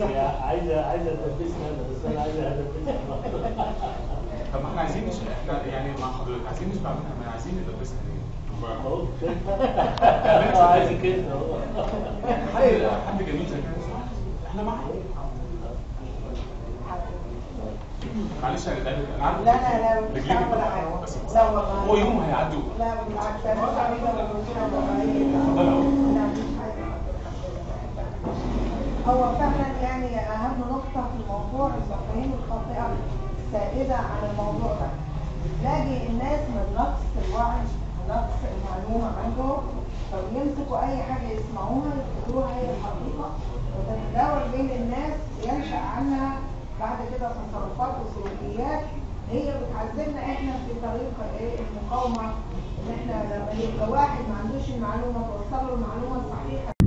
هي عايزه عايزه تلبسني انا بس انا عايزه هدفسها طب ما احنا عايزين نش... احنا يعني مع حضرتك عايزين نشبع منها ما عايزين ندبسها ليه؟ اهو كده هو عايز كده هو حد حد جميل زي كده احنا معاك معلش انا ده انا عارف لا لا لا مش رجليك عارفة ولا حاجة. بس لا والله. هو يوم هيعدوا لا بالعكس انا سعيده بالمشكله الوضعيه اتفضل يا أول. لا مش حاجه هو فعلا يعني اهم نقطه في الموضوع المفاهيم الخاطئه السائده عن الموضوع ده نلاقي الناس من نقص الوعي ونقص المعلومه عندهم فبيمسكوا اي حاجه يسمعوها يفتكروها هي الحقيقه وتتداول بين الناس ينشا عنها بعد كده تصرفات وسلوكيات هي بتعذبنا احنا في طريق ايه المقاومه ان احنا لما يبقى واحد ما عندوش المعلومه توصل له المعلومه الصحيحه